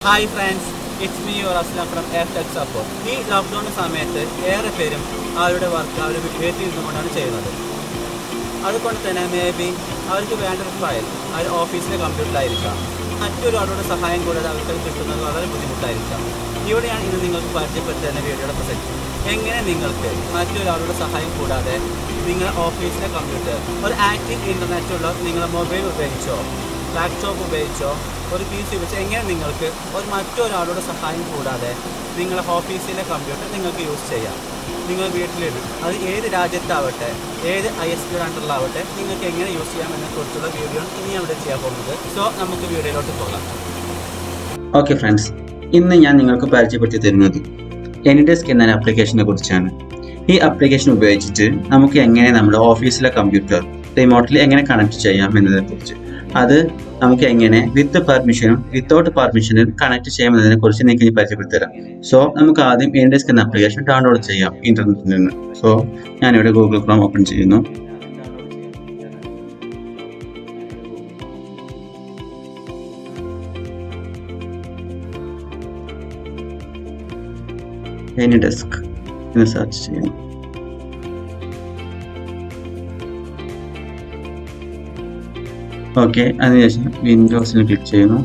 hi friends it's me your Aslam from F tech support ഈ lockdown സമയത്ത് ഏറെ പേരും അവരുടെ വർക്ക് അവർ വീട്ടിൽ ഇരുന്നുകൊണ്ടാണ് ചെയ്യുന്നത് അതുകൊണ്ട് തന്നെ മേ ബി അവർക്ക് വേണ്ട ഒരു ഫയൽ അവർ ഓഫീസിലെ കമ്പ്യൂട്ടറിലായിരിക്കാം മറ്റൊരാളുടെ സഹായം കൂടാതെ അവർക്ക് അത് കിട്ടുന്നത് വളരെ ബുദ്ധിമുട്ടായിരിക്കാം ഇവിടെയാണ് ഇന്ന് നിങ്ങൾക്ക് പരിചയപ്പെടുത്തുന്ന വീഡിയോയുടെ പ്രസക്തി എങ്ങനെ നിങ്ങൾക്ക് മറ്റൊരാളുടെ സഹായം കൂടാതെ നിങ്ങളുടെ ഓഫീസിലെ കമ്പ്യൂട്ടർ ഒരു ആക്റ്റീവ് ഇൻ്റർനെറ്റ് ഉള്ള നിങ്ങളുടെ മൊബൈൽ ഉപയോഗിച്ചോ ലാപ്ടോപ്പ് ഉപയോഗിച്ചോ ഒരു പി സി ഉപയോഗിച്ചോ എങ്ങനെ നിങ്ങൾക്ക് ഒരു മറ്റൊരാളുടെ സഹായം കൂടാതെ നിങ്ങളുടെ ഓഫീസിലെ കമ്പ്യൂട്ടർ നിങ്ങൾക്ക് യൂസ് ചെയ്യാം നിങ്ങൾ വീട്ടിലിടും അത് ഏത് രാജ്യത്താവട്ടെ ഏത് ഐ എസ് പി അണ്ടറിലാവട്ടെ നിങ്ങൾക്ക് എങ്ങനെ യൂസ് ചെയ്യാം എന്നതിനെക്കുറിച്ചുള്ള വീഡിയോ ആണ് ഇനി അവിടെ ചെയ്യാൻ പോകുന്നത് സോ നമുക്ക് വീഡിയോയിലോട്ട് പോകാം ഓക്കെ ഫ്രണ്ട്സ് ഇന്ന് ഞാൻ നിങ്ങൾക്ക് പരിചയപ്പെടുത്തി തരുന്നത് എനിഡെസ്ക് എന്ന ആപ്ലിക്കേഷനെ കുറിച്ചാണ് ഈ ആപ്ലിക്കേഷൻ ഉപയോഗിച്ചിട്ട് നമുക്ക് എങ്ങനെ നമ്മുടെ ഓഫീസിലെ കമ്പ്യൂട്ടർ റിമോട്ടിൽ എങ്ങനെ കണക്ട് ചെയ്യാം എന്നതിനെ കുറിച്ച് അത് നമുക്ക് എങ്ങനെ വിത്ത് പെർമിഷനും വിത്തൗട്ട് പെർമിഷനും കണക്ട് ചെയ്യാം എന്നതിനെ കുറിച്ച് നിങ്ങൾക്ക് ഇനി പരിചയപ്പെടുത്തി തരാം സോ നമുക്ക് ആദ്യം എനിഡെസ്ക് എന്ന ആപ്ലിക്കേഷൻ ഡൗൺലോഡ് ചെയ്യാം ഇന്റർനെറ്റിൽ നിന്ന് സോ ഞാനിവിടെ ഗൂഗിൾ ക്രോം ഓപ്പൺ ചെയ്യുന്നു എനിഡെസ്ക് എന്ന് സെർച്ച് ചെയ്യുന്നു ഓക്കെ അതിനുശേഷം വിൻഡോസിൽ ക്ലിക്ക് ചെയ്യുന്നു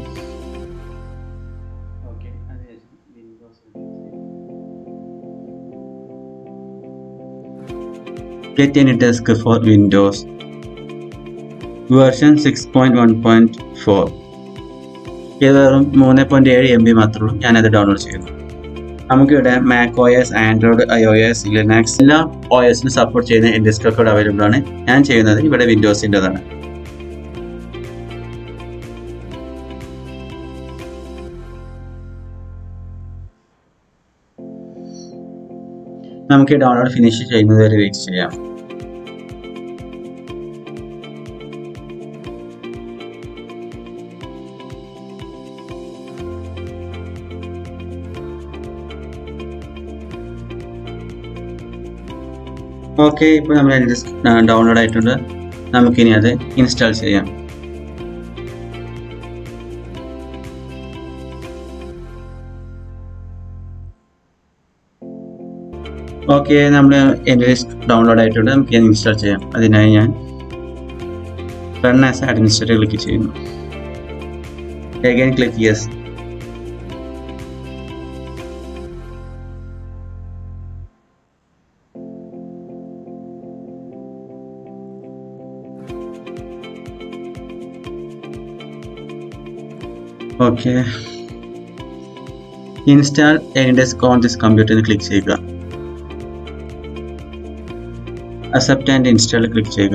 Get any desk for Windows version six point one point four ഇത് വെറും മൂന്ന് പോയിന്റ് ഏഴ് എം ബി മാത്രമേ ഉള്ളൂ ഞാനത് ഡൗൺലോഡ് ചെയ്യുന്നു നമുക്കിവിടെ Mac O S Android I O S Linux എല്ലാ ഒ എസിനും സപ്പോർട്ട് ചെയ്യുന്ന ഡിസ്ക് ഒക്കെ ഇവിടെ അവൈലബിൾ ആണ് ഞാൻ ചെയ്യുന്നത് ഇവിടെ വിൻഡോസിൻ്റെതാണ് നമുക്ക് ഡൗൺലോഡ് ഫിനിഷ് ചെയ്യുന്നത് വരെ വെയിറ്റ് ചെയ്യാം ഓക്കെ ഇപ്പോൾ നമ്മൾ ഡൗൺലോഡ് ആയിട്ടുണ്ട് നമുക്കിനി അത് ഇൻസ്റ്റാൾ ചെയ്യാം ഓക്കെ നമ്മൾ എൻ്റെ ഡൗൺലോഡ് ആയിട്ടുണ്ട് നമുക്ക് ഞാൻ ഇൻസ്റ്റാൾ ചെയ്യാം അതിനായി ഞാൻ റൺ ആസ് അഡ്മിനിസ്ട്രേറ്റർ ക്ലിക്ക് ചെയ്യുന്നു again click yes okay install AnyDesk on this കമ്പ്യൂട്ടറിൽ ക്ലിക്ക് ചെയ്യുക അക്സെപ്റ്റ് ആൻഡ് ഇൻസ്റ്റാൾ ക്ലിക്ക് ചെയ്യുക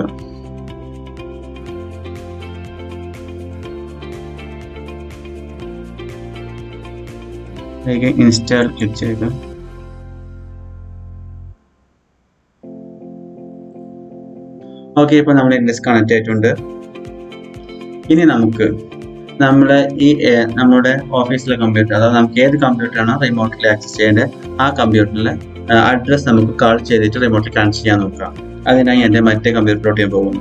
ഇൻസ്റ്റാൾ ക്ലിക്ക് ചെയ്യുക ഓക്കെ ഇപ്പോൾ നമ്മൾ ഇൻഡെക്സ് കണക്ട് ആയിട്ടുണ്ട് ഇനി നമുക്ക് നമ്മുടെ ഈ ഏർ, നമ്മുടെ ഓഫീസിലെ കമ്പ്യൂട്ടർ അതായത് നമുക്ക് ഏത് കമ്പ്യൂട്ടറാണോ റിമോട്ടിൽ ആക്സസ് ചെയ്യേണ്ടത് ആ കമ്പ്യൂട്ടറിലെ അഡ്രസ് നമുക്ക് കാൾ ചെയ്തിട്ട് റിമോട്ടിൽ കണക്ട് ചെയ്യാൻ നോക്കാം അതിനായി എൻ്റെ മറ്റേ കമ്പ്യൂട്ടറിലോട്ട് ഞാൻ പോകുന്നു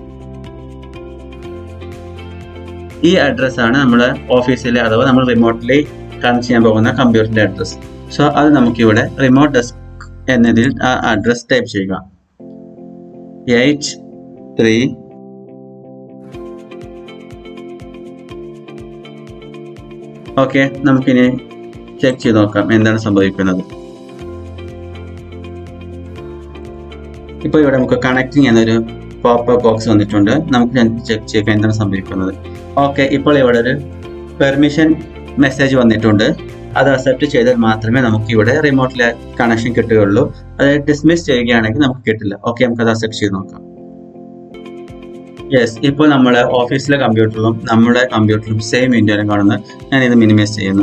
ഈ അഡ്രസ്സാണ് നമ്മുടെ ഓഫീസിലെ അഥവാ നമ്മൾ റിമോട്ടിൽ കണക്ട് ചെയ്യാൻ പോകുന്ന കമ്പ്യൂട്ടറിന്റെ അഡ്രസ് സോ അത് നമുക്കിവിടെ റിമോട്ട് ഡെസ്ക് എന്നതിൽ ആ അഡ്രസ് ടൈപ്പ് ചെയ്യുക എയ്റ്റ് ത്രീ ഓക്കെ നമുക്കിനി ചെക്ക് ചെയ്ത് നോക്കാം എന്താണ് സംഭവിക്കുന്നത് ഇപ്പോൾ ഇവിടെ നമുക്ക് കണക്റ്റിംഗ് എന്നൊരു പോപ്പ് ബോക്സ് വന്നിട്ടുണ്ട് നമുക്ക് ചെക്ക് ചെയ്യാം എന്താണ് സംഭവിക്കുന്നത് ഓക്കെ ഇപ്പോൾ ഇവിടെ ഒരു പെർമിഷൻ മെസ്സേജ് വന്നിട്ടുണ്ട് അത് അക്സെപ്റ്റ് ചെയ്താൽ മാത്രമേ നമുക്ക് ഇവിടെ റിമോട്ടിലെ കണക്ഷൻ കിട്ടുകയുള്ളൂ അത് ഡിസ്മിസ് ചെയ്യുകയാണെങ്കിൽ നമുക്ക് കിട്ടില്ല ഓക്കെ നമുക്ക് അത് അക്സെപ്റ്റ് ചെയ്ത് നോക്കാം യെസ് ഇപ്പോൾ നമ്മുടെ ഓഫീസിലെ കമ്പ്യൂട്ടറിലും നമ്മുടെ കമ്പ്യൂട്ടറിലും സെയിം വിൻഡോയിലും കാണുന്നത് ഞാൻ ഇത് മിനിമൈസ് ചെയ്യുന്നു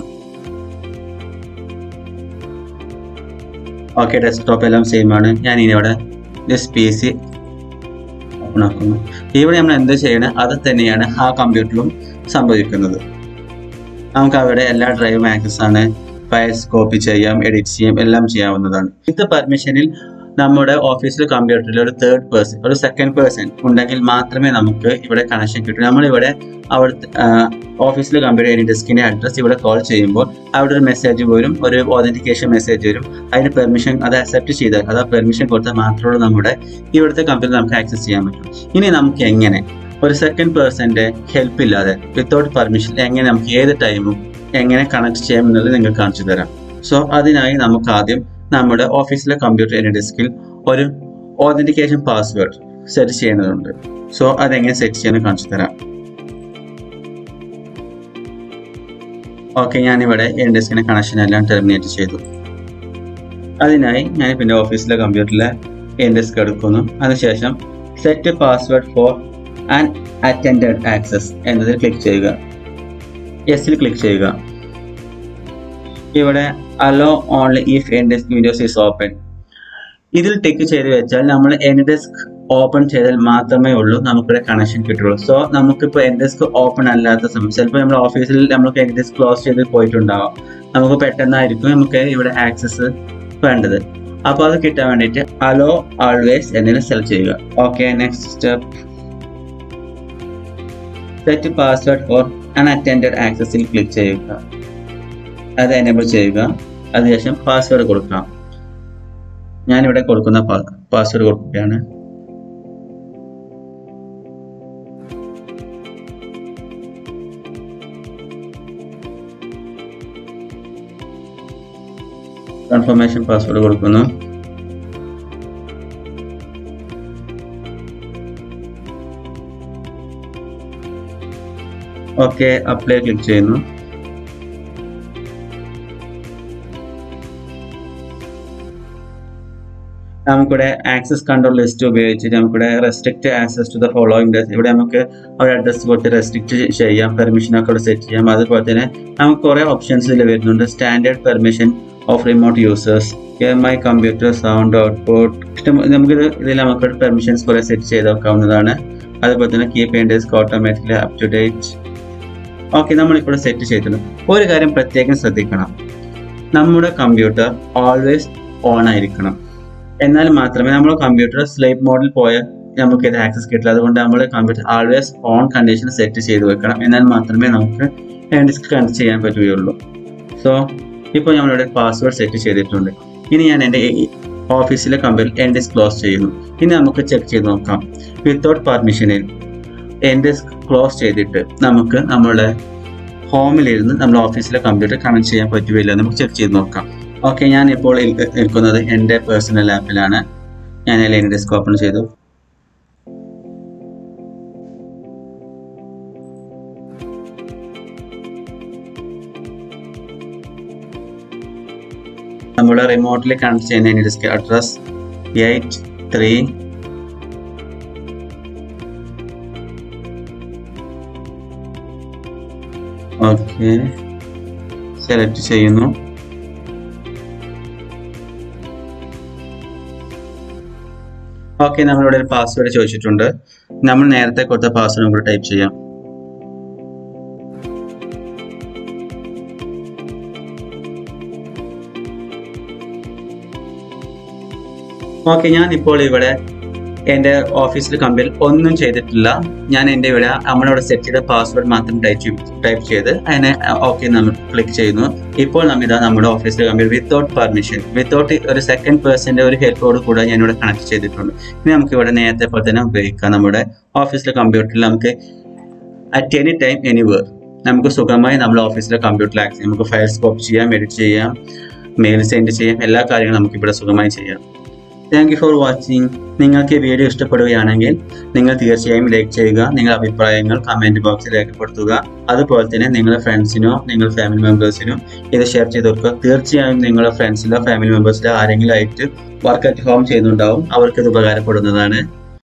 ഓക്കെ ഡെസ്ക്ടോപ്പ് എല്ലാം സെയിം ആണ് ഞാൻ ഇനി ഇവിടെ ജസ്റ്റ് പി സി ഓപ്പൺ ആക്കുന്നു ഇവിടെ നമ്മൾ എന്ത് ചെയ്യണം അത് തന്നെയാണ് ആ കമ്പ്യൂട്ടറിലും സംഭവിക്കുന്നത് നമുക്ക് അവിടെ എല്ലാ ഡ്രൈവും ആക്സസ് ആണ് ഫയൽസ് കോപ്പി ചെയ്യാം എഡിറ്റ് ചെയ്യാം എല്ലാം ചെയ്യാവുന്നതാണ് വിത്ത് പെർമിഷനിൽ നമ്മുടെ ഓഫീസിലെ കമ്പ്യൂട്ടറിൽ ഒരു തേർഡ് പേഴ്സൺ ഒരു സെക്കൻഡ് പേഴ്സൺ ഉണ്ടെങ്കിൽ മാത്രമേ നമുക്ക് ഇവിടെ കണക്ഷൻ കിട്ടൂ നമ്മളിവിടെ അവിടുത്തെ ഓഫീസിലെ കമ്പ്യൂട്ടർ ഡെസ്കിന്റെ അഡ്രസ് ഇവിടെ കോൾ ചെയ്യുമ്പോൾ അവിടെ ഒരു മെസ്സേജ് വരും ഒരു ഓതന്റിക്കേഷൻ മെസ്സേജ് വരും അതിന് പെർമിഷൻ അത് അക്സെപ്റ്റ് ചെയ്താൽ അത് പെർമിഷൻ കൊടുത്താൽ മാത്രമേ നമ്മുടെ ഇവിടുത്തെ കമ്പ്യൂട്ടർ നമുക്ക് ആക്സസ് ചെയ്യാൻ പറ്റും ഇനി നമുക്ക് എങ്ങനെ ഒരു സെക്കൻഡ് പേഴ്സന്റെ ഹെൽപ്പ് ഇല്ലാതെ വിത്തൗട്ട് പെർമിഷൻ എങ്ങനെ നമുക്ക് ഏത് ടൈമും എങ്ങനെ കണക്ട് ചെയ്യാം എന്നുള്ളത് നിങ്ങൾക്ക് കാണിച്ചു തരാം സോ അതിനായി നമുക്ക് ആദ്യം നമ്മുടെ ഓഫീസിലെ കമ്പ്യൂട്ടർ ഡെസ്കിൽ ഒരു ഓതന്റിക്കേഷൻ പാസ്വേഡ് സെറ്റ് ചെയ്യേണ്ടതുണ്ട് സോ അതെങ്ങനെ സെറ്റ് ചെയ്യാൻ കാണിച്ചു തരാം ഓക്കെ ഞാനിവിടെ എൻ ഡെസ്കിന്റെ കണക്ഷൻ എല്ലാം ടെർമിനേറ്റ് ചെയ്തു അതിനായി ഞാൻ പിന്നെ ഓഫീസിലെ കമ്പ്യൂട്ടറിലെ എൻ ഡെസ്ക് എടുക്കുന്നു അതിനുശേഷം set password for unattended access എന്നതിൽ ക്ലിക്ക് ചെയ്യുക യെസിൽ ക്ലിക്ക് ചെയ്യുക ഇവിടെ allow only if AnyDesk windows is open ഇതിൽ ടിക്ക് ചെയ്ത് വെച്ചാൽ നമ്മൾ എൻ ഡെസ്ക് ഓപ്പൺ ചെയ്താൽ മാത്രമേ ഉള്ളൂ നമുക്കിവിടെ കണക്ഷൻ കിട്ടുള്ളൂ സോ നമുക്കിപ്പോൾ എൻ ഡെസ്ക് ഓപ്പൺ അല്ലാത്ത സമയം ചിലപ്പോൾ നമ്മുടെ ഓഫീസിൽ നമുക്ക് എൻ ഡെസ്ക് ക്ലോസ് ചെയ്ത് പോയിട്ടുണ്ടാവാം നമുക്ക് പെട്ടെന്നായിരിക്കും നമുക്ക് ഇവിടെ ആക്സസ് വേണ്ടത് അപ്പോൾ അത് കിട്ടാൻ വേണ്ടിയിട്ട് അലോ ആൾവേസ് എന്നതിൽ സെലക്ട് ചെയ്യുക okay next step set password for unattended ആക്സസിൽ ക്ലിക്ക് ചെയ്യുക അത് എനേബിൾ ചെയ്യുക അതിനുശേഷം പാസ്വേഡ് കൊടുക്കാം ഞാനിവിടെ കൊടുക്കുന്ന പാസ്വേഡ് കൊടുക്കുകയാണ് കൺഫർമേഷൻ പാസ്വേഡ് കൊടുക്കുന്നു ഓക്കെ അപ്ലൈ ക്ലിക്ക് ചെയ്യുന്നു നമുക്കിവിടെ ആക്സസ് കൺട്രോൾ ലിസ്റ്റ് ഉപയോഗിച്ചിട്ട് നമുക്കിവിടെ restrict access to the following ഇവിടെ നമുക്ക് ഒരു അഡ്രസ് കൊടുത്ത് റെസ്ട്രിക്റ്റ് ചെയ്യാം പെർമിഷൻ ഒക്കെ ഇവിടെ സെറ്റ് ചെയ്യാം അതുപോലെ തന്നെ നമുക്ക് കുറേ ഓപ്ഷൻസ് ഇതിൽ വരുന്നുണ്ട് standard permission of remote users my computer sound output നമുക്കിത് ഇതിൽ നമുക്ക് പെർമിഷൻസ് കുറേ സെറ്റ് ചെയ്ത് വെക്കാവുന്നതാണ് അതുപോലെ തന്നെ കീപ്പ് ചെയ്യേണ്ടത് automatically up to date okay നമ്മളിപ്പോൾ സെറ്റ് ചെയ്തിട്ടുണ്ട് ഒരു കാര്യം പ്രത്യേകം ശ്രദ്ധിക്കണം നമ്മുടെ കമ്പ്യൂട്ടർ ഓൾവേസ് ഓൺ ആയിരിക്കണം എന്നാൽ മാത്രമേ നമ്മൾ കമ്പ്യൂട്ടർ സ്ലീപ്പ് മോഡിൽ പോയാൽ നമുക്ക് ഇത് ആക്സസ് കിട്ടില്ല അതുകൊണ്ട് നമ്മൾ computer always on condition set ചെയ്ത് വെക്കണം എന്നാൽ മാത്രമേ നമുക്ക് ഡിസ്ക് കണക്ട് ചെയ്യാൻ പറ്റുകയുള്ളൂ സോ ഇപ്പോൾ നമ്മളിവിടെ പാസ്വേഡ് സെറ്റ് ചെയ്തിട്ടുണ്ട് ഇനി ഞാൻ എൻ്റെ ഓഫീസിലെ കമ്പ്യൂട്ടർ എൻ ഡിസ്ക് ക്ലോസ് ചെയ്യുന്നു ഇനി നമുക്ക് ചെക്ക് ചെയ്ത് നോക്കാം വിത്തൗട്ട് പെർമിഷനിൽ എൻ ഡിസ്ക് ക്ലോസ് ചെയ്തിട്ട് നമുക്ക് നമ്മുടെ ഹോമിലിരുന്ന് നമ്മുടെ ഓഫീസിലെ കമ്പ്യൂട്ടർ കണക്ട് ചെയ്യാൻ പറ്റുകയില്ല നമുക്ക് ചെക്ക് ചെയ്ത് നോക്കാം ഓക്കെ ഞാൻ ഇപ്പോൾ നിൽക്കുന്നത് എൻ്റെ പേഴ്സണൽ ആപ്പിലാണ് ഞാൻ ലൈൻ ഡെസ്ക് ഓപ്പൺ ചെയ്തു നമ്മുടെ റിമോട്ടിൽ കണക്ട് ചെയ്യുന്ന desk address eight three okay select ചെയ്യുന്നു ഓക്കെ നമ്മളിവിടെ ഒരു പാസ്വേഡ് ചോദിച്ചിട്ടുണ്ട് നമ്മൾ നേരത്തെ കൊടുത്ത പാസ്വേഡ് നമുക്ക് ടൈപ്പ് ചെയ്യാം ഓക്കെ ഞാൻ ഇപ്പോൾ ഇവിടെ എൻ്റെ ഓഫീസിൽ കമ്പിൽ ഒന്നും ചെയ്തിട്ടില്ല ഞാൻ എൻ്റെ ഇവിടെ നമ്മളിവിടെ സെറ്റ് ചെയ്ത പാസ്വേഡ് മാത്രം ടൈപ്പ് ടൈപ്പ് ചെയ്ത് അതിനെ ഓക്കെ നമ്മൾ ക്ലിക്ക് ചെയ്യുന്നു ഇപ്പോൾ നമ്മൾ ഇതാ നമ്മുടെ ഓഫീസിലെ കമ്പിൽ വിത്തൗട്ട് പെർമിഷൻ വിത്തൗട്ട് ഒരു സെക്കൻഡ് പേഴ്സൻ്റെ ഒരു ഹെൽപ്പോട് കൂടെ ഞാൻ ഇവിടെ കണക്ട് ചെയ്തിട്ടുണ്ട് ഇനി നമുക്ക് ഇവിടെ നേരത്തെ പോലെ തന്നെ ഉപയോഗിക്കാം നമ്മുടെ ഓഫീസിലെ കമ്പ്യൂട്ടറിൽ നമുക്ക് അറ്റ് എനി ടൈം എനിവേർ നമുക്ക് സുഖമായി നമ്മുടെ ഓഫീസിലെ കമ്പ്യൂട്ടറിൽ ആക്സസ് ചെയ്യാം നമുക്ക് ഫയൽസ് കോപ്പി ചെയ്യാം എഡിറ്റ് ചെയ്യാം മെയിൽ സെൻഡ് ചെയ്യാം എല്ലാ കാര്യങ്ങളും നമുക്ക് ഇവിടെ സുഖമായി ചെയ്യാം താങ്ക് യു ഫോർ വാച്ചിങ് നിങ്ങൾക്ക് ഈ വീഡിയോ ഇഷ്ടപ്പെടുകയാണെങ്കിൽ നിങ്ങൾ തീർച്ചയായും ലൈക്ക് ചെയ്യുക നിങ്ങളുടെ അഭിപ്രായങ്ങൾ കമൻറ്റ് ബോക്സിൽ രേഖപ്പെടുത്തുക അതുപോലെ തന്നെ നിങ്ങളുടെ ഫ്രണ്ട്സിനോ നിങ്ങളുടെ ഫാമിലി മെമ്പേഴ്സിനോ ഇത് ഷെയർ ചെയ്ത് കൊടുക്കുക തീർച്ചയായും നിങ്ങളുടെ ഫ്രണ്ട്സിലോ ഫാമിലി മെമ്പേഴ്സിലോ ആരെങ്കിലും ആയിട്ട് വർക്ക് അറ്റ് ഹോം ചെയ്യുന്നുണ്ടാവും അവർക്ക് ഇത് ഉപകാരപ്പെടുന്നതാണ്